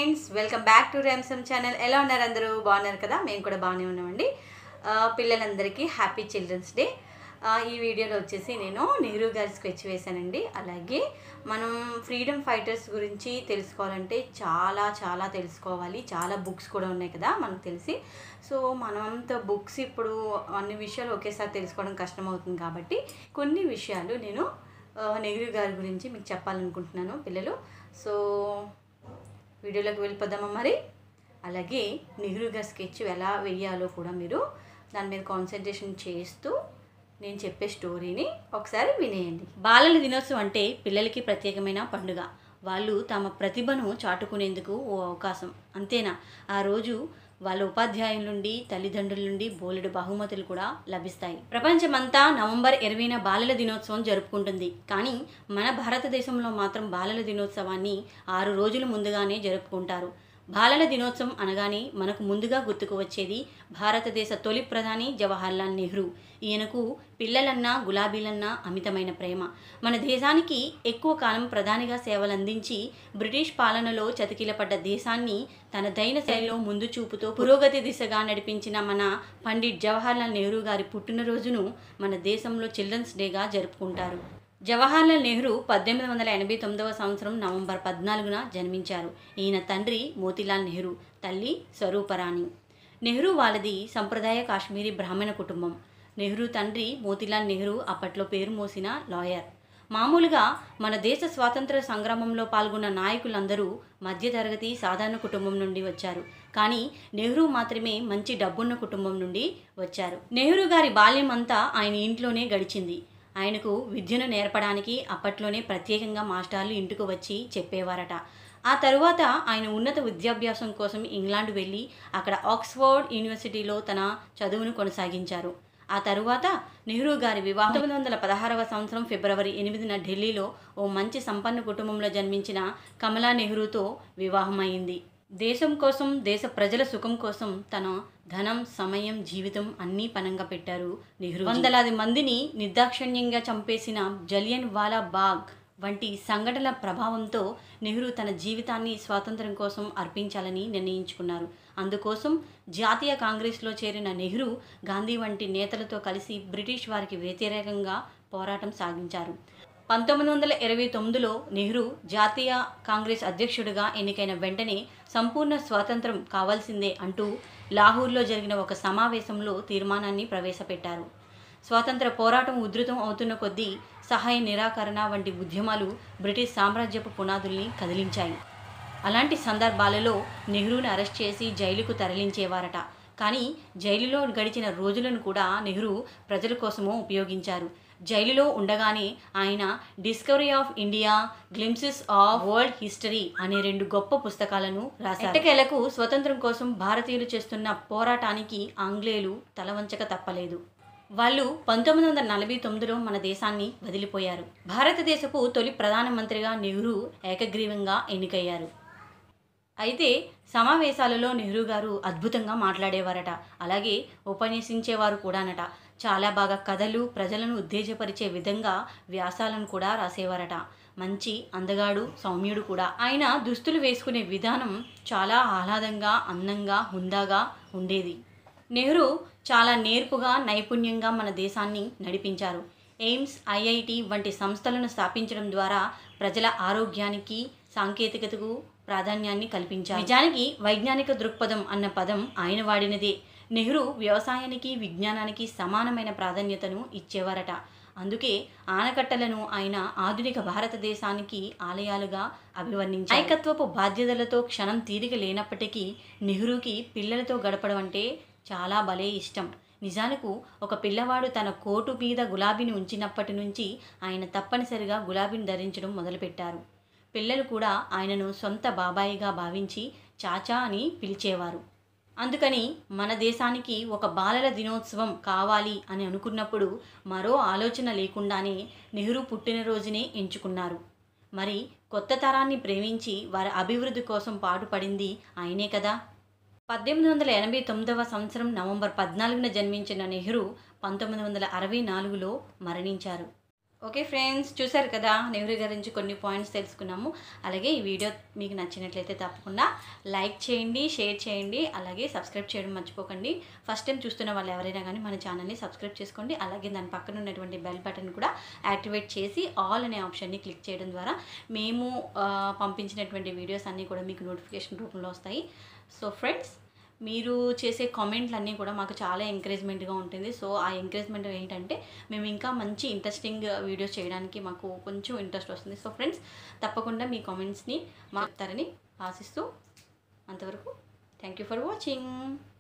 friends welcome back to రేమ్సమ్ channel ఎలా ఉన్నారు అందరూ బాగున్నారు కదా మేము కూడా బాగానే ఉన్నామండి ఆ, పిల్లలందరికీ హ్యాపీ చిల్డ్రన్స్ డే ఆ, ఈ వీడియోలో వచ్చేసి నేను నెహ్రూ గారి స్కెచ్ వేశానండి అలాగే మనం ఫ్రీడమ్ ఫైటర్స్ గురించి తెలుసుకోవాలంటే చాలా చాలా తెలుసుకోవాలి చాలా బుక్స్ కూడా ఉన్నాయి కదా మనకు తెలిసి సో మనంత బుక్స్ ఇప్పుడు అన్ని విషయాలు ఒకేసారి తెలుసుకోవడం కష్టం అవుతుంది కాబట్టి కొన్ని విషయాలు నేను ఆ, నెహ్రూ గారి గురించి మీకు చెప్పాలనుకుంటున్నాను పిల్లలు సో వీడియోలోకి వెళ్ళిపోదామా మరి అలాగే నెహ్రూ గారి స్కెచ్ ఎలా వేయాలో కూడా మీరు దాని మీద కాన్సన్ట్రేషన్ చేస్తూ నేను చెప్పే స్టోరీని ఒకసారి వినేయండి బాలల దినోత్సవం అంటే పిల్లలకి ప్రత్యేకమైన పండుగ వాళ్ళు తమ ప్రతిభను చాటుకునేందుకు ఓ అవకాశం అంతేనా ఆ రోజు వాళ్ళ ఉపాధ్యాయుల నుండి తల్లిదండ్రుల నుండి బోలెడు బహుమతులు కూడా లభిస్తాయి ప్రపంచమంతా నవంబర్ ఇరవైన బాలల దినోత్సవం జరుపుకుంటుంది కానీ మన భారతదేశంలో మాత్రం బాలల దినోత్సవాన్ని ఆరు రోజుల ముందుగానే జరుపుకుంటారు బాలల దినోత్సవం అనగానే మనకు ముందుగా గుర్తుకు వచ్చేది భారతదేశ తొలి ప్రధాని జవహర్లాల్ నెహ్రూ ఈయనకు పిల్లలన్నా గులాబీలన్నా అమితమైన ప్రేమ మన దేశానికి ఎక్కువ కాలం ప్రధానిగా సేవలందించి బ్రిటిష్ పాలనలో చతికిలపడ్డ దేశాన్ని తన దైన శైలిలో ముందు చూపుతో పురోగతి దిశగా నడిపించిన మన పండిట్ జవహర్లాల్ నెహ్రూ గారి పుట్టినరోజును మన దేశంలో చిల్డ్రన్స్ డేగా జరుపుకుంటారు జవహర్లాల్ నెహ్రూ పద్దెనిమిది వందల ఎనభై తొమ్మిదవ సంవత్సరం నవంబర్ పద్నాలుగున జన్మించారు ఈయన తండ్రి మోతీలాల్ నెహ్రూ తల్లి స్వరూపరాణి నెహ్రూ వాళ్ళది సంప్రదాయ కాశ్మీరీ బ్రాహ్మణ కుటుంబం నెహ్రూ తండ్రి మోతీలాల్ నెహ్రూ అప్పట్లో పేరు మోసిన లాయర్ మామూలుగా మన దేశ స్వాతంత్ర సంగ్రామంలో పాల్గొన్న నాయకులందరూ మధ్యతరగతి సాధారణ కుటుంబం నుండి వచ్చారు కానీ నెహ్రూ మాత్రమే మంచి డబ్బున్న కుటుంబం నుండి వచ్చారు నెహ్రూ గారి బాల్యం అంతా ఆయన ఇంట్లోనే గడిచింది ఆయనకు విద్యను నేర్పడానికి అప్పట్లోనే ప్రత్యేకంగా మాస్టర్లు ఇంటికి వచ్చి చెప్పేవారట ఆ తరువాత ఆయన ఉన్నత విద్యాభ్యాసం కోసం ఇంగ్లాండ్ వెళ్ళి అక్కడ ఆక్స్ఫోర్డ్ యూనివర్సిటీలో తన చదువును కొనసాగించారు ఆ తరువాత నెహ్రూ గారి వివాహం పంతొమ్మిది వందల పదహారవ సంవత్సరం ఫిబ్రవరి ఎనిమిదిన ఢిల్లీలో ఓ మంచి సంపన్న కుటుంబంలో జన్మించిన కమలా నెహ్రూతో వివాహమైంది దేశం కోసం దేశ ప్రజల సుఖం కోసం తన ధనం సమయం జీవితం అన్నీ పనంగా పెట్టారు నెహ్రూ వందలాది మందిని నిర్దాక్షిణ్యంగా చంపేసిన జలియన్ వాలా బాగ్ వంటి సంఘటనల ప్రభావంతో నెహ్రూ తన జీవితాన్ని స్వాతంత్ర్యం కోసం అర్పించాలని నిర్ణయించుకున్నారు అందుకోసం జాతీయ కాంగ్రెస్లో చేరిన నెహ్రూ గాంధీ వంటి నేతలతో కలిసి బ్రిటిష్ వారికి వ్యతిరేకంగా పోరాటం సాగించారు పంతొమ్మిది వందల ఇరవై తొమ్మిదిలో నెహ్రూ జాతీయ కాంగ్రెస్ అధ్యక్షుడిగా ఎన్నికైన వెంటనే సంపూర్ణ స్వాతంత్రం కావాల్సిందే అంటూ లాహూర్లో జరిగిన ఒక సమావేశంలో తీర్మానాన్ని ప్రవేశపెట్టారు స్వాతంత్ర పోరాటం ఉధృతం అవుతున్న కొద్దీ సహాయ నిరాకరణ వంటి ఉద్యమాలు బ్రిటిష్ సామ్రాజ్యపు పునాదుల్ని కదిలించాయి అలాంటి సందర్భాలలో నెహ్రూని అరెస్ట్ చేసి జైలుకు తరలించేవారట కానీ జైలులో గడిచిన రోజులను కూడా నెహ్రూ ప్రజల కోసమో ఉపయోగించారు జైలులో ఉండగానే ఆయన discovery of India glimpses of world history అనే రెండు గొప్ప పుస్తకాలను రాశారు ఎట్టకేలకు స్వతంత్రం కోసం భారతీయులు చేస్తున్న పోరాటానికి ఆంగ్లేయులు తలవంచక తప్పలేదు వాళ్ళు పంతొమ్మిది వందల నలభై తొమ్మిదిలో మన దేశాన్ని వదిలిపోయారు భారతదేశపు తొలి ప్రధానమంత్రిగా నెహ్రూ ఏకగ్రీవంగా ఎన్నికయ్యారు అయితే సమావేశాలలో నెహ్రూ గారు అద్భుతంగా మాట్లాడేవారట అలాగే ఉపన్యసించేవారు కూడానట చాలా బాగా కథలు ప్రజలను ఉత్తేజపరిచే విధంగా వ్యాసాలను కూడా రాసేవారట మంచి అందగాడు సౌమ్యుడు కూడా ఆయన దుస్తులు వేసుకునే విధానం చాలా ఆహ్లాదంగా అందంగా హుందాగా ఉండేది నెహ్రూ చాలా నేర్పుగా నైపుణ్యంగా మన దేశాన్ని నడిపించారు ఎయిమ్స్ ఐఐటి వంటి సంస్థలను స్థాపించడం ద్వారా ప్రజల ఆరోగ్యానికి సాంకేతికతకు ప్రాధాన్యాన్ని కల్పించారు నిజానికి వైజ్ఞానిక దృక్పథం అన్న పదం ఆయన వాడినదే నెహ్రూ వ్యవసాయానికి విజ్ఞానానికి సమానమైన ప్రాధాన్యతను ఇచ్చేవారట అందుకే ఆనకట్టలను ఆయన ఆధునిక భారతదేశానికి ఆలయాలుగా అభివర్ణించారు నాయకత్వపు బాధ్యతలతో క్షణం తీరిక లేనప్పటికీ నెహ్రూకి పిల్లలతో గడపడం అంటే చాలా భలే ఇష్టం నిజానికి ఒక పిల్లవాడు తన కోటు మీద గులాబీని ఉంచినప్పటి నుంచి ఆయన తప్పనిసరిగా గులాబీని ధరించడం మొదలుపెట్టారు పిల్లలు కూడా ఆయనను సొంత బాబాయిగా భావించి చాచా అని పిలిచేవారు అందుకని మన దేశానికి ఒక బాలల దినోత్సవం కావాలి అని అనుకున్నప్పుడు మరో ఆలోచన లేకుండానే నెహ్రూ పుట్టినరోజునే ఎంచుకున్నారు మరి కొత్త తరాన్ని ప్రేమించి వారి అభివృద్ధి కోసం పాటుపడింది ఆయనే కదా పద్దెనిమిది వందల ఎనభై తొమ్మిదవ సంవత్సరం నవంబర్ పద్నాలుగున జన్మించిన నెహ్రూ పంతొమ్మిది వందల అరవై నాలుగులో మరణించారు ఓకే ఫ్రెండ్స్ చూసారు కదా నెహ్రూ గారి నుంచి కొన్ని పాయింట్స్ తెలుసుకున్నాము అలాగే ఈ వీడియో మీకు నచ్చినట్లయితే తప్పకుండా లైక్ చేయండి షేర్ చేయండి అలాగే సబ్స్క్రైబ్ చేయడం మర్చిపోకండి ఫస్ట్ టైం చూస్తున్న వాళ్ళు ఎవరైనా కానీ మన ఛానల్ని సబ్స్క్రైబ్ చేసుకోండి అలాగే దాని పక్కన ఉన్నటువంటి బెల్ బటన్ కూడా యాక్టివేట్ చేసి ఆల్ అనే ఆప్షన్ని క్లిక్ చేయడం ద్వారా మేము ఆ, పంపించినటువంటి వీడియోస్ అన్నీ కూడా మీకు నోటిఫికేషన్ రూపంలో వస్తాయి సో ఫ్రెండ్స్ మీరు చేసే కామెంట్లు అన్నీ కూడా మాకు చాలా ఎంకరేజ్మెంట్గా ఉంటుంది సో ఆ ఎంకరేజ్మెంట్ ఏంటంటే మేము ఇంకా మంచి ఇంట్రెస్టింగ్ వీడియోస్ చేయడానికి మాకు కొంచెం ఇంట్రెస్ట్ వస్తుంది సో ఫ్రెండ్స్ తప్పకుండా మీ కామెంట్స్ని మా చెప్తారని ఆశిస్తూ అంతవరకు థ్యాంక్ యూ ఫర్ వాచింగ్